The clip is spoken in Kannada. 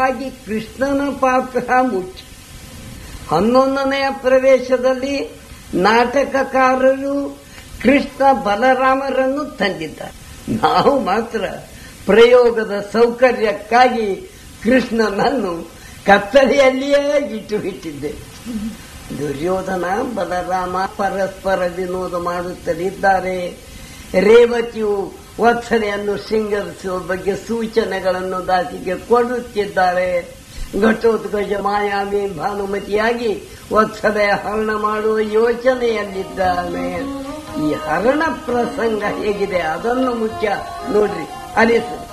ಮುಖ್ಯವಾಗಿ ಕೃಷ್ಣನ ಪಾತ್ರ ಮುಖ್ಯ ಹನ್ನೊಂದನೆಯ ಪ್ರವೇಶದಲ್ಲಿ ನಾಟಕಕಾರರು ಕೃಷ್ಣ ಬಲರಾಮರನ್ನು ತಂದಿದ್ದಾರೆ ನಾವು ಮಾತ್ರ ಪ್ರಯೋಗದ ಸೌಕರ್ಯಕ್ಕಾಗಿ ಕೃಷ್ಣನನ್ನು ಕತ್ತಲೆಯಲ್ಲಿಯೇ ಇಟ್ಟು ಬಿಟ್ಟಿದ್ದೆ ದುರ್ಯೋಧನ ಬಲರಾಮ ಪರಸ್ಪರ ವಿನೋದ ಮಾಡುತ್ತಲಿದ್ದಾರೆ ರೇವತಿಯು ವತ್ಸಲೆಯನ್ನು ಶೃಂಗರಿಸುವ ಬಗ್ಗೆ ಸೂಚನೆಗಳನ್ನು ದಾಸಿಗೆ ಕೊಡುತ್ತಿದ್ದಾರೆ ಘಟೋತ್ಕಜ ಮಾಯಾವಿ ಭಾನುಮತಿಯಾಗಿ ವತ್ಸಲೆ ಹರಣ ಮಾಡುವ ಯೋಚನೆಯಲ್ಲಿದ್ದಾನೆ ಈ ಹರಣ ಪ್ರಸಂಗ ಹೇಗಿದೆ ಅದನ್ನು ಮುಖ್ಯ ನೋಡ್ರಿ ಅನಿಸುತ್ತೆ